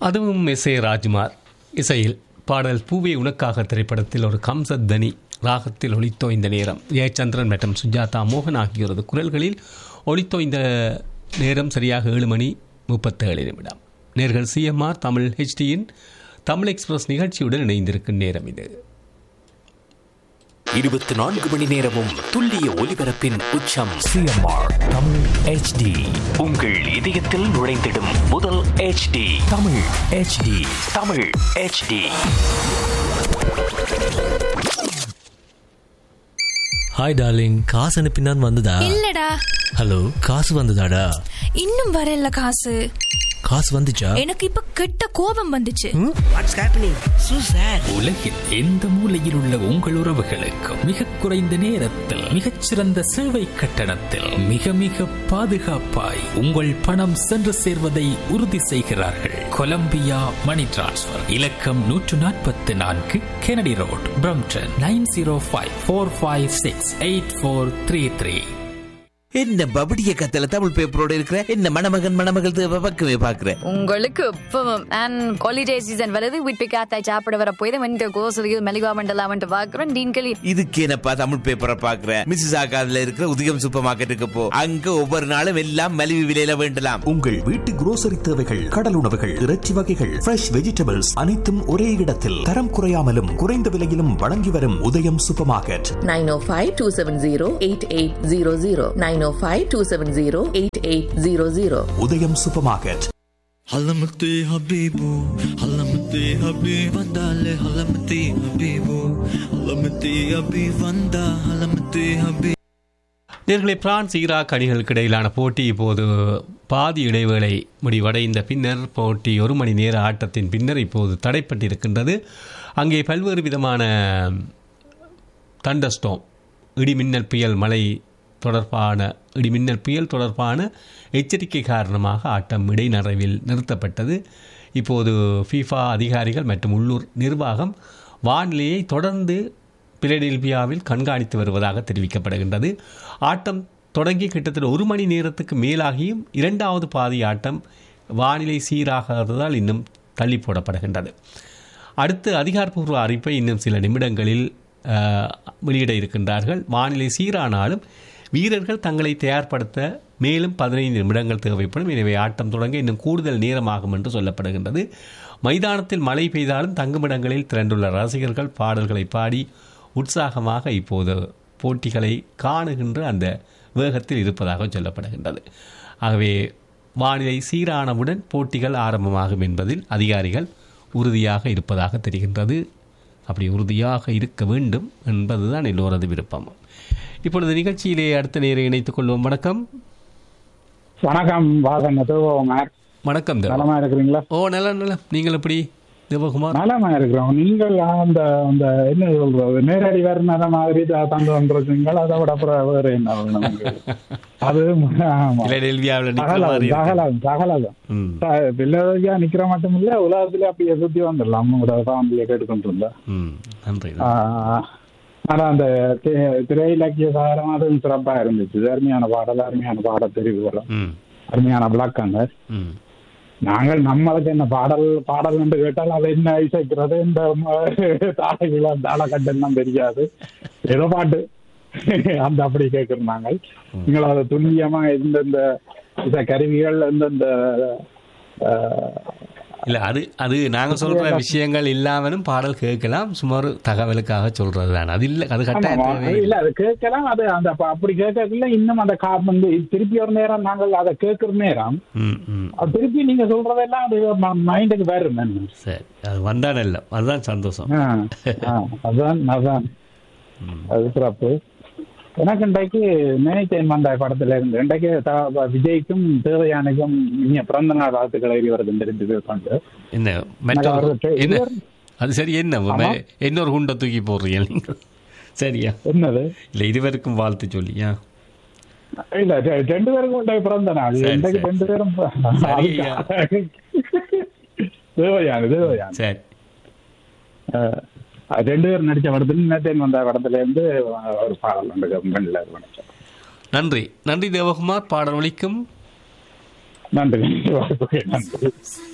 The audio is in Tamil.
அதுவும் எஸ் ஏ ராஜ்குமார் இசையில் பாடல் பூவே உனக்காக திரைப்படத்தில் ஒரு கம்சத்தனி ராகத்தில் ஒளித்தோ இந்த நேரம் ஜெயச்சந்திரன் மற்றும் சுஜாதா மோகன் ஆகியோரது குரல்களில் ஒளித்தோ இந்த நேரம் சரியாக ஏழு மணி முப்பத்தேழு நிமிடம் நேர்கள் சிஎம்ஆர் தமிழ் ஹெச்டியின் தமிழ் எக்ஸ்பிரஸ் நிகழ்ச்சியுடன் இணைந்திருக்கும் நேரம் இது இருபத்தி நான்கு மணி நேரமும் துல்லிய ஒலிபரப்பின் உச்சம் சிஎம்ஆர் தமிழ் ஹெச்டி உங்கள் இதயத்தில் நுழைந்திடும் முதல் HD Tamil HD Tamil HD hi darling காசு அனுப்பினான் வந்ததா இல்லடா ஹலோ காசு வந்ததாடா இன்னும் வரல காசு காசு வந்துச்சா எனக்கு இப்ப கெட்ட கோபம் வந்துச்சு வாட்ஸ் ஹேப்பனிங் சூ சார் உலகில் எந்த மூலையில் உள்ள உங்கள் உறவுகளுக்கும் மிக குறைந்த நேரத்தில் மிகச்சிறந்த சேவை கட்டணத்தில் மிக மிக பாதுகாப்பாய் உங்கள் பணம் சென்று சேர்வதை உறுதி செய்கிறார்கள் கொலம்பியா மணி டிரான்ஸ்ஃபர் இலக்கம் நூற்று நாற்பத்தி நான்கு Kennedy road Brampton nine zero five four five six eight four three three என்ன பபடிய கத்தல தமிழ் பேப்பரோட இருக்கிற என்ன மணமகன் மணமகள் தேவை பக்கமே பாக்குற உங்களுக்கு இப்பவும் அண்ட் ஹாலிடே சீசன் வருது வீட்டு காத்தாய் சாப்பிட வர போய் வந்து கோசலியில் மெலிவா மண்டலா வந்து பாக்குறோம் டீன்களி இதுக்கு என்னப்பா தமிழ் பேப்பரை பாக்குற மிஸ்ஸஸ் ஆகாதுல இருக்கிற உதயம் சூப்பர் மார்க்கெட்டுக்கு போ அங்க ஒவ்வொரு நாளும் எல்லாம் மலிவு விலையில வேண்டலாம் உங்கள் வீட்டு குரோசரி தேவைகள் கடல் உணவுகள் இறைச்சி வகைகள் ஃப்ரெஷ் வெஜிடபிள்ஸ் அனைத்தும் ஒரே இடத்தில் தரம் குறையாமலும் குறைந்த விலையிலும் வழங்கி வரும் உதயம் சூப்பர் மார்க்கெட் 905-270-8800 905-270-8800 உதயம் சூப்பர் மார்க்கெட் علمتي حبيبو علمتي حبيب ودال علمتي حبيبو علمتي حبيب وندا علمتي حبيب நேர்களை பிரான்ஸ் ஈராக் அணிகளுக்கு இடையிலான போட்டி இப்போது பாதி இடைவேளை முடிவடைந்த பின்னர் போட்டி ஒரு மணி நேர ஆட்டத்தின் பின்னர் இப்போது தடைப்பட்டிருக்கின்றது அங்கே பல்வேறு விதமான தண்டஸ்டோம் இடிமின்னல் புயல் மழை தொடர்பான இடிமின்னல் புயல் தொடர்பான எச்சரிக்கை காரணமாக ஆட்டம் இடைநறைவில் நிறுத்தப்பட்டது இப்போது ஃபீஃபா அதிகாரிகள் மற்றும் உள்ளூர் நிர்வாகம் வானிலையை தொடர்ந்து பிலடெல்பியாவில் கண்காணித்து வருவதாக தெரிவிக்கப்படுகின்றது ஆட்டம் தொடங்கி கிட்டத்தட்ட ஒரு மணி நேரத்துக்கு மேலாகியும் இரண்டாவது பாதி ஆட்டம் வானிலை சீராகாததால் இன்னும் தள்ளி போடப்படுகின்றது அடுத்து அதிகாரப்பூர்வ அறிவிப்பை இன்னும் சில நிமிடங்களில் அஹ், வெளியிட இருக்கின்றார்கள் வானிலை சீரானாலும் வீரர்கள் தங்களை தயார்படுத்த மேலும் பதினைந்து நிமிடங்கள் தேவைப்படும் எனவே ஆட்டம் தொடங்க இன்னும் கூடுதல் நேரமாகும் என்று சொல்லப்படுகின்றது மைதானத்தில் மழை பெய்தாலும் தங்குமிடங்களில் திரண்டுள்ள ரசிகர்கள் பாடல்களை பாடி உற்சாகமாக இப்போது போட்டிகளை காணுகின்ற அந்த வேகத்தில் இருப்பதாக சொல்லப்படுகின்றது ஆகவே வானிலை சீரானவுடன் போட்டிகள் ஆரம்பமாகும் என்பதில் அதிகாரிகள் உறுதியாக இருப்பதாக தெரிகின்றது அப்படி உறுதியாக இருக்க வேண்டும் என்பதுதான் எல்லோரது விருப்பம் இப்பொழுது நிகழ்ச்சியிலே அடுத்த நேரம் இணைத்துக் கொள்வோம் வணக்கம் வணக்கம் வாசன் தேவகுமார் வணக்கம் தேவா. நலமா இருக்கிறீங்களா ஓ நல்ல நல்ல நீங்கள் எப்படி தேவகுமார் நலமா இருக்கிறோம் நீங்கள் அந்த அந்த என்ன சொல்றது நேரடி வருமானம் மாதிரி த- தந்து வந்திருக்கீங்கள் அதை விட அப்புறம் வேற என்ன வேணும் உங்களுக்கு? அது ஆமா. பிலடெல்வியாவில் நிற்கிற சகலம் மாதிரி இருக்கு. சகலம் சகலம் ம் பிள்ளையா நிக்கிற மட்டும் இல்ல உலகத்துல அப்படியே சுத்தி வந்துடலாம் உங்களோட ஃபேமிலியை கேட்டுக்கொண்டு இருந்தா ம் நன்றி ஆஹ், ஆனா அந்த தி- திரை இலக்கிய சாரம் அதுவும் சிறப்பா இருந்துச்சு அருமையான பாடல் அருமையான பாட தெரிவுகளும் ம் அருமையான விளக்கங்கள் ம் நாங்கள் நம்மளுக்கு என்ன பாடல் பாடல் என்று கேட்டால் அதை என்ன இசைக்கிறது இந்த தாளகில தாளக்கட்டெல்லாம் தெரியாது ஏதோ பாட்டு அந்த அப்படி கேட்கிறோம் நாங்கள் நீங்கள் அதை துல்லியமா எந்தெந்த இசை கருவிகள் எந்தெந்த அஹ், இல்ல அது அது நாங்க சொல்ற விஷயங்கள் இல்லாமலும் பாடல் கேட்கலாம் சுமார் தகவலுக்காக சொல்றது தான் அது இல்ல அது ஆமா, கட்டாயம் ஆமா. தேவையில்லை. இல்ல அது கேட்கலாம் அது அந்த அப்ப அப்படி கேட்கல இன்னும் அந்த கா வந்து திருப்பி ஒரு நேரம் நாங்கள் அதை கேட்கிற நேரம் ம் ம் அது திருப்பி நீங்க சொல்றதெல்லாம் அது மைண்டுக்கு வரும் என்ன சரி அது வந்தா நல்ல அதுதான் சந்தோஷம் ஆ, ஆ, அதான் அதான் அது சிறப்பு எனக்கு இன்றைக்கு நினைத்தேன் வந்தாய் படத்துல இருந்து இன்றைக்கு த- விஜய்க்கும் தேவயானைக்கும் இனிய பிறந்த நாள் வாழ்த்துக்களை வருது தெரிஞ்சது கொண்டு என்ன எனக்கு மற்றொரு அவருக்கு என்ன இவர் அது சரி என்ன ஆமா. இன்னொரு குண்டை தூக்கி போடுறீங்க நீங்கள் சரியா என்னது இல்ல இதுவரைக்கும் வாழ்த்து சொல்லியா இல்ல ரெ- ரெண்டு பேருக்கும் உண்டாய் பிறந்த நாள் சரி, இன்றைக்கு சரி, ரெண்டு பேரும் ப- சரியா. தேவயானி தேவயானி சரி அஹ், அது ரெண்டு பேரும் நடிச்ச படத்துல நினைத்தேன் வந்த படத்துல இருந்து ஒரு பாடல் உண்டு கம்பெனில நினைச்சேன் நன்றி நன்றி தேவகுமார் பாடல் ஒலிக்கும் நன்றி வாய்ப்புக்கு நன்றி